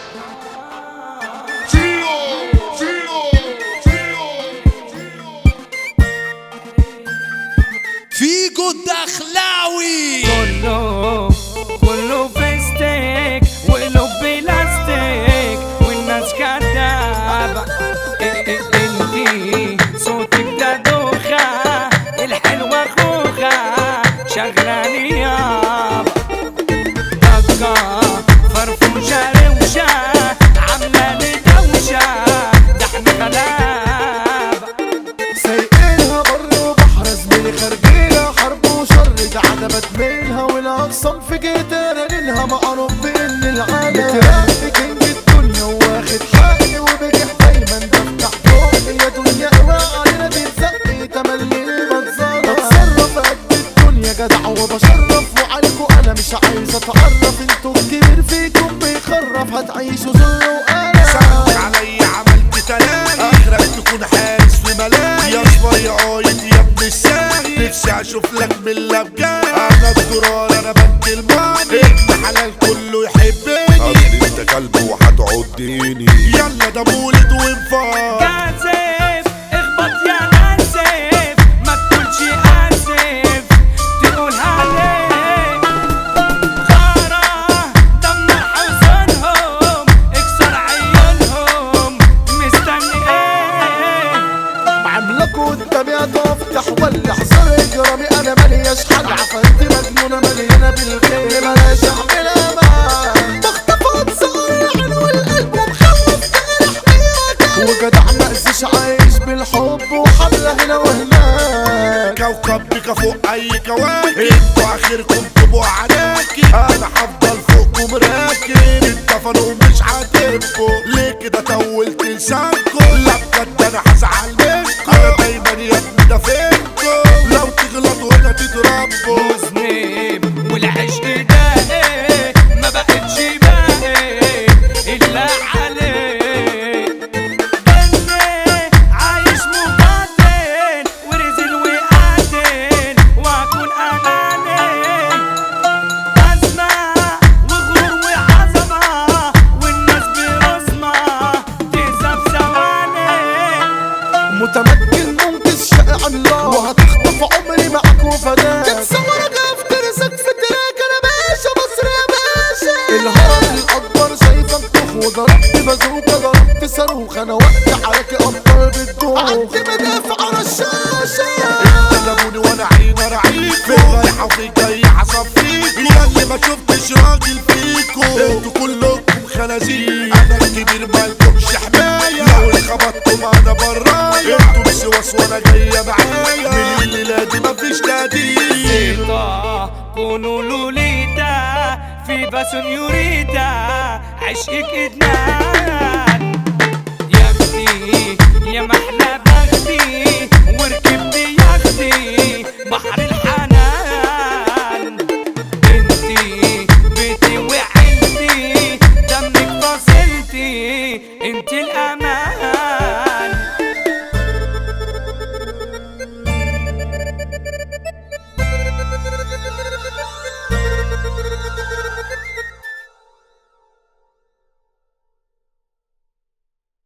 فيجو الدخلاوي كله كله فيستيك وقلوب بلاستيك والناس كدابة إيه إيه انتي صوتك ده دوخة الحلوة خوخة شغلاني يابا ضجة فرفوشة روشة عاملة لي دوشة ده احنا غلابة سايقينها بر وبحر زميلي خارجينها حرب وشر ده عدمت منها والاقسام في جيتنا ليلها معروف بان العالم بترقي كينج الدنيا واخد حقي وبجح دايما بفتح بوقي يا دنيا اوعى علينا بتزقي تملي بتزرع بتصرف قد الدنيا جدع وبشرف وعليكوا انا مش عايز اتعرف انتوا الكبير فيكم بيخرف هتعيشوا ذل سألت وقلق علي عملت تلاقي اخرك تكون حارس في ملاهي يا صبي عايد يا ابن الساهي نفسي اشوف لك من الابجاد انا الدرار انا بنت الماني ابن حلال كله يحبني اصل انت كلب وهتعضيني يلا ده مولد وانفاق كاسف اخبط يا ناسف ما تقولش اسف تقولها ليه غارة دمر حزنهم اكسر عيونهم مستني ايه عملكوا قدامي هتفتح ولا حصر اجرامي انا مالياش حل عفنتي مجنونة مليانة بالخير ملاش اعملها معاك بخطفات صغير العين والقلب ومخوف تجرح وجدع مأذيش عايش بالحب وحملة هنا وهناك كوكب بك فوق اي كواكب انتوا اخركم تبقوا عناكب انا هفضل فوقكم راكب اتفقوا مش هتبقوا ليه كده طولت لسانكم لا بجد انا هزعل منكم انا دايما يا ابني ده فينكم لو تغلطوا هنا تضربوا مذنب والعشق ده ايه ما بقتش باقي الا عليه جنة عايش مقاتل ورزل وقاتل واكون اناني ازمة وغرور وعظمة والناس برسمة تهزم ثواني متمكن منقذ شقي عملاق وهتخطف عمري معاك وفداك تتصور افترسك في تراك انا باشا مصر يا باشا الهرم الاكبر شايفك تخ وضربت بازوكا ضربت صاروخ انا وقت عليك ابطال بالدوخ عندي مدافع على الشاشه كلموني وانا عين رعيكوا في رايحة وفي جاي هصفيكوا يا اللي ما شفتش راجل فيكوا انتوا كلكم خنازير انا الكبير مالكمش حماية لو اتخبطتم انا برايا انتوا مش وس وانا جاية معايا من الليلة دي مفيش تهديد سيطة كونوا لوليتا في سنيوريتا عشقك ادمان يا اختي يا محلى بختي وركبت يا اختي بحر الحب